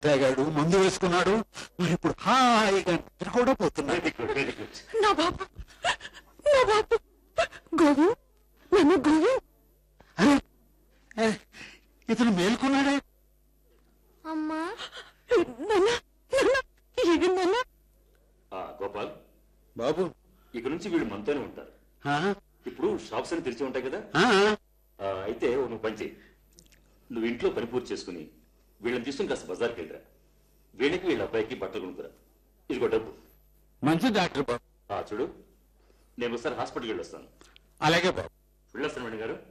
తాగాడు మందు వేసుకున్నాడు మరి ఇప్పుడు హాయిగా నిద్ర కూడా పోతున్నాడు వెరీ గుడ్ వెరీ గుడ్ నా బాబు నా బాబు గోవు నన్ను గోవు అరే ఏ, ఇతను మేల్కొన్నాడే అమ్మా నాన్న నాన్న ఇది నాన్న ఆ, గోపాల్ బాబు ఇక నుంచి వీళ్ళు మనతోనే ఉంటారు ఆ, ఇప్పుడు షాప్స్ అని తెరిచి ఉంటాయి కదా ఆ, ఆ, అయితే ఓ నువ్వు పని చేయి నువ్వు ఇంట్లో పని పూర్తి చేసుకుని వీళ్ళని తీసుకుని కాస్త బజార్కి వెళ్ళరా వీళ్ళకి వీళ్ళ అబ్బాయికి బట్టలు కొనుక్కురా ఇదిగో డబ్బు మంచి డాక్టర్ బాబు ఆ, చూడు నేను ఒకసారి హాస్పిటల్కి వెళ్ళొస్తాను అలాగే బాబు వెళ్ళొస్తాను మేడం గారు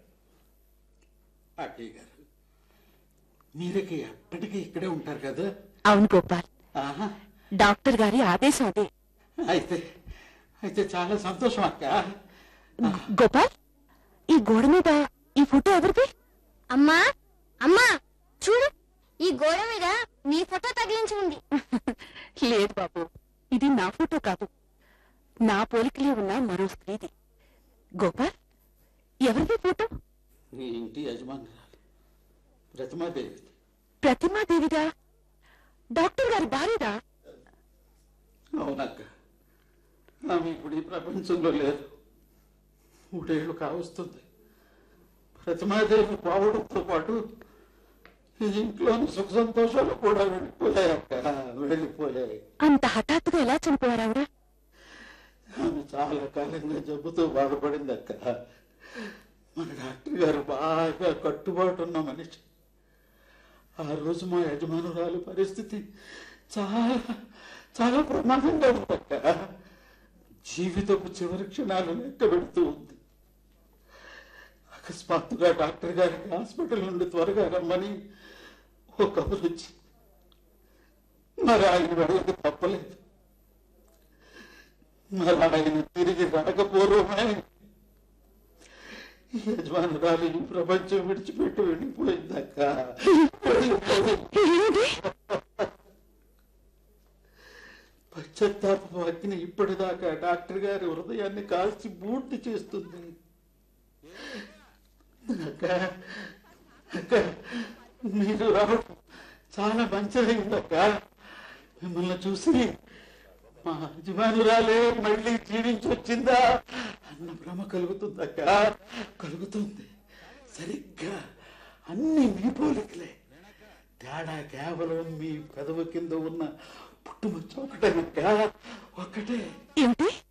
అక్కయ్య గారు మీరకి ఎప్పటికీ ఇక్కడే ఉంటారు కదా అవును గోపాల్ ఆహా డాక్టర్ గారి ఆదేశం అదే అయితే అయితే చాలా సంతోషం అక్క గోపాల్ ఈ గోడ మీద ఈ ఫోటో ఎవరిది అమ్మా అమ్మా చూడు ఈ గోడ మీద నీ ఫోటో తగిలించి ఉంది లేదు బాబు ఇది నా ఫోటో కాదు నా పోలికలే ఉన్న మరో స్త్రీది గోపాల్ ఎవరిది ఫోటో మీ ఇంటి యజమానురాలు ప్రతిమాదేవి ప్రతిమాదేవిదా డాక్టర్ గారి భార్యదా అవునక్క ఆమె ఇప్పుడు ఈ ప్రపంచంలో లేదు మూడేళ్లు కావస్తుంది ప్రతిమాదేవి పోవడంతో పాటు ఈ ఇంట్లోని సుఖ సంతోషాలు కూడా వెళ్ళిపోయాయక్క వెళ్ళిపోయాయి అంత హఠాత్తుగా ఎలా చనిపోయారు ఆవిడ ఆమె చాలా కాలంగా జబ్బుతో బాధపడింది అక్క మన డాక్టర్ గారు బాగా కట్టుబాటు ఉన్న మనిషి ఆ రోజు మా యజమానురాలు పరిస్థితి చాలా చాలా ప్రమాదంగా ఉందక్క జీవితపు చివరి క్షణాలు లెక్క పెడుతూ ఉంది అకస్మాత్తుగా డాక్టర్ గారికి హాస్పిటల్ నుండి త్వరగా రమ్మని ఓ కబురు వచ్చి మరి ఆయన వెళ్ళక తప్పలేదు మరి ఆయన తిరిగి రాకపోవడమే ఈ యజమానురాలు ఈ ప్రపంచం విడిచిపెట్టి వెళ్ళిపోయిందక్క వెళ్ళిపోయింది. ఏంటి పశ్చాత్తాప అగ్ని ఇప్పటిదాకా డాక్టర్ గారి హృదయాన్ని కాల్చి బూర్తి చేస్తుంది అక్క అక్క మీరు రావడం చాలా మంచిదైందక్క మిమ్మల్ని చూసి మా యజమానురాలే మళ్ళీ జీవించి వచ్చిందా అన్న భ్రమ కలుగుతుందక్క కలుగుతుంది సరిగ్గా అన్ని మీ పోలికలే తేడా కేవలం మీ పెదవు కింద ఉన్న పుట్టుమచ్చ ఒకటే అక్క ఒక్కటే ఏమిటి